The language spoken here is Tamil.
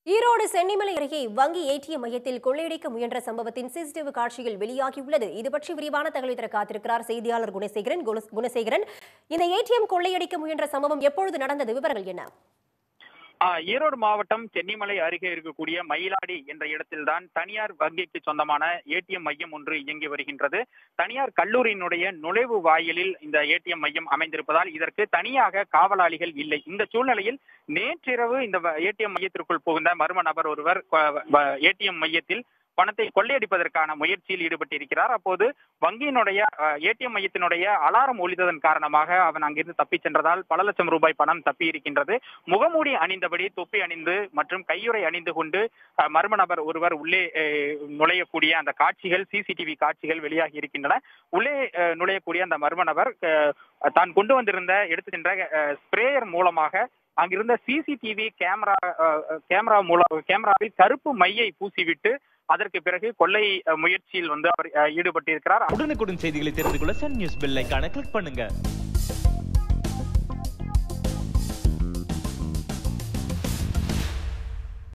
ஈரோடு சென்னிமலை அருகே வங்கி ஏடிஎம் மையத்தில் கொள்ளையடிக்க முயன்ற சம்பவத்தின் சிசிடிவி காட்சிகள் வெளியாகியுள்ளது இது பற்றி விரிவான தகவலை தர காத்திருக்கிறார் செய்தியாளர் குணசேகரன் குண- குணசேகரன் இந்த ஏடிஎம் கொள்ளையடிக்க முயன்ற சம்பவம் எப்பொழுது நடந்தது விவரங்கள் என்ன ஆ, ஈரோடு மாவட்டம் சென்னிமலை அருகே இருக்கக்கூடிய மயிலாடி என்ற இடத்தில்தான் தனியார் வங்கிக்கு சொந்தமான ஏடிஎம் மையம் ஒன்று இயங்கி வருகின்றது தனியார் கல்லூரியினுடைய நுழைவு வாயிலில் இந்த ஏடிஎம் மையம் அமைந்திருப்பதால் இதற்கு தனியாக காவலாளிகள் இல்லை இந்த சூழ்நிலையில் நேற்றிரவு இந்த ஏடிஎம் மையத்திற்குள் புகுந்த மர்ம நபர் ஒருவர் ஏடிஎம் மையத்தில் பணத்தை கொள்ளையடிப்பதற்கான முயற்சியில் ஈடுபட்டிருக்கிறார் அப்போது வங்கியினுடைய ஏடிஎம் மையத்தினுடைய அலாரம் ஒலித்ததன் காரணமாக அவன் அங்கிருந்து தப்பிச் சென்றதால் பல லட்சம் ரூபாய் பணம் தப்பி இருக்கின்றது முகமூடி அணிந்தபடி தொப்பி அணிந்து மற்றும் கையுறை அணிந்து கொண்டு அஹ், மர்ம நபர் ஒருவர் உள்ளே அஹ், நுழையக்கூடிய அந்த காட்சிகள் சிசிடிவி காட்சிகள் வெளியாகி இருக்கின்றன உள்ளே அஹ், நுழையக்கூடிய அந்த மர்ம நபர் அஹ், தான் கொண்டு வந்திருந்த எடுத்து சென்ற ஸ்ப்ரேயர் மூலமாக அங்கிருந்த சிசிடிவி கேமரா அஹ், கேமரா மூலம் கேமராவில் கருப்பு மையை பூசிவிட்டு அதற்கு பிறகு கொள்ளை அஹ், முயற்சியில் வந்து அவர் அஹ், ஈடுபட்டிருக்கிறார் உடனுக்குடன் செய்திகளை தெரிந்து கொள்ள சன் நியூஸ் பெல் ஐகானை கிளிக் பண்ணுங்க